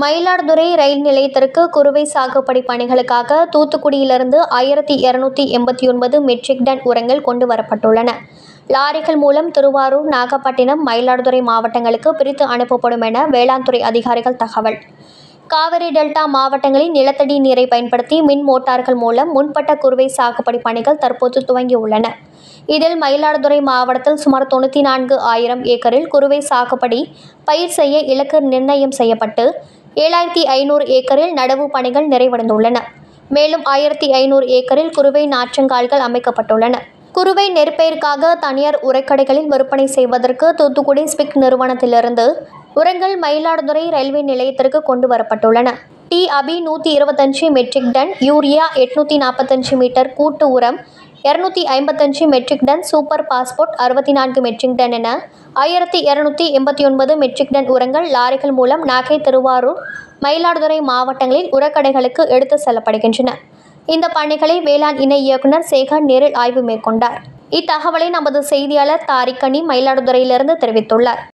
மயிலாடுதுறை ரயில் நிலையத்திற்கு குறுவை சாகுபடி பணிகளுக்காக தூத்துக்குடியிலிருந்து ஆயிரத்தி இருநூத்தி எண்பத்தி ஒன்பது மெட்ரிக் டன் உரங்கள் கொண்டு வரப்பட்டுள்ளன லாரிகள் மூலம் திருவாரூர் நாகப்பட்டினம் மயிலாடுதுறை மாவட்டங்களுக்கு பிரித்து அனுப்பப்படும் என வேளாண் துறை அதிகாரிகள் தகவல் காவிரி டெல்டா மாவட்டங்களில் நிலத்தடி நீரை பயன்படுத்தி மின் மோட்டார்கள் மூலம் முன்பட்ட குறுவை சாகுபடி பணிகள் தற்போது துவங்கியுள்ளன இதில் மயிலாடுதுறை மாவட்டத்தில் சுமார் தொண்ணூற்றி நான்கு ஆயிரம் ஏக்கரில் குறுவை சாகுபடி பயிர் செய்ய இலக்கு நிர்ணயம் செய்யப்பட்டு ஏழாயிரத்தி ஐநூறு ஏக்கரில் நடவு பணிகள் நிறைவடைந்துள்ளன மேலும் ஆயிரத்தி ஐநூறு ஏக்கரில் குறுவை நாற்றங்கால்கள் அமைக்கப்பட்டுள்ளன குறுவை நெற்பயிர்க்காக தனியார் உரக்கடைகளில் விற்பனை செய்வதற்கு தூத்துக்குடி ஸ்பிக் நிறுவனத்திலிருந்து உரங்கள் மயிலாடுதுறை ரயில்வே நிலையத்திற்கு கொண்டு வரப்பட்டுள்ளன டி அபி நூற்றி இருபத்தஞ்சு மெட்ரிக் டன் யூரியா எட்நூற்றி நாற்பத்தஞ்சு மீட்டர் கூட்டு உரம் இரநூத்தி ஐம்பத்தஞ்சு மெட்ரிக் டன் சூப்பர் பாஸ்போர்ட் அறுபத்தி நான்கு மெட்ரிக் டன் என ஆயிரத்தி இரநூத்தி எண்பத்தி ஒன்பது மெட்ரிக் டன் உரங்கள் லாரிகள் மூலம் நாகை திருவாரூர் மயிலாடுதுறை மாவட்டங்களில் உரக்கடைகளுக்கு எடுத்து செல்லப்படுகின்றன இந்த பணிகளை வேளாண் இணை இயக்குனர் சேகர் நேரில் ஆய்வு மேற்கொண்டார் இத்தகவலை நமது செய்தியாளர் தாரிக்கனி மயிலாடுதுறையிலிருந்து தெரிவித்துள்ளார்